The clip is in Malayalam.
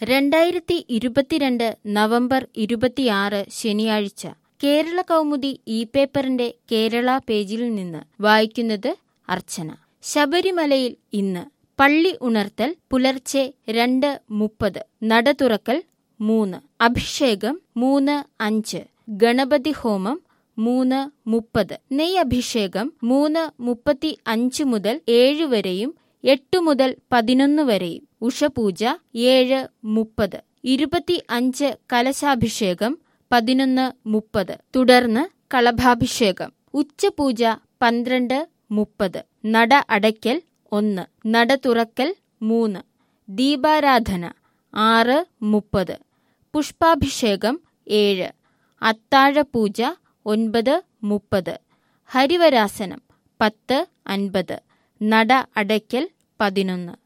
രണ്ടായിരത്തി ഇരുപത്തിരണ്ട് നവംബർ ഇരുപത്തിയാറ് ശനിയാഴ്ച കേരള കൗമുദി ഇ പേപ്പറിന്റെ കേരള പേജിൽ നിന്ന് വായിക്കുന്നത് അർച്ചന ശബരിമലയിൽ ഇന്ന് പള്ളി ഉണർത്തൽ പുലർച്ചെ രണ്ട് മുപ്പത് നട തുറക്കൽ മൂന്ന് അഭിഷേകം മൂന്ന് അഞ്ച് ഗണപതി ഹോമം മൂന്ന് മുപ്പത് നെയ്യഭിഷേകം മൂന്ന് മുപ്പത്തി അഞ്ച് മുതൽ ഏഴ് വരെയും എട്ട് മുതൽ പതിനൊന്ന് വരെയും ഉഷപൂജ ഏഴ് മുപ്പത് ഇരുപത്തി അഞ്ച് കലശാഭിഷേകം പതിനൊന്ന് മുപ്പത് തുടർന്ന് കളഭാഭിഷേകം ഉച്ചപൂജ പന്ത്രണ്ട് മുപ്പത് നട അടയ്ക്കൽ ഒന്ന് നട തുറക്കൽ മൂന്ന് ദീപാരാധന ആറ് മുപ്പത് പുഷ്പാഭിഷേകം ഏഴ് അത്താഴപൂജ ഒൻപത് മുപ്പത് ഹരിവരാസനം പത്ത് അൻപത് നട അടയ്ക്കൽ പതിനൊന്ന്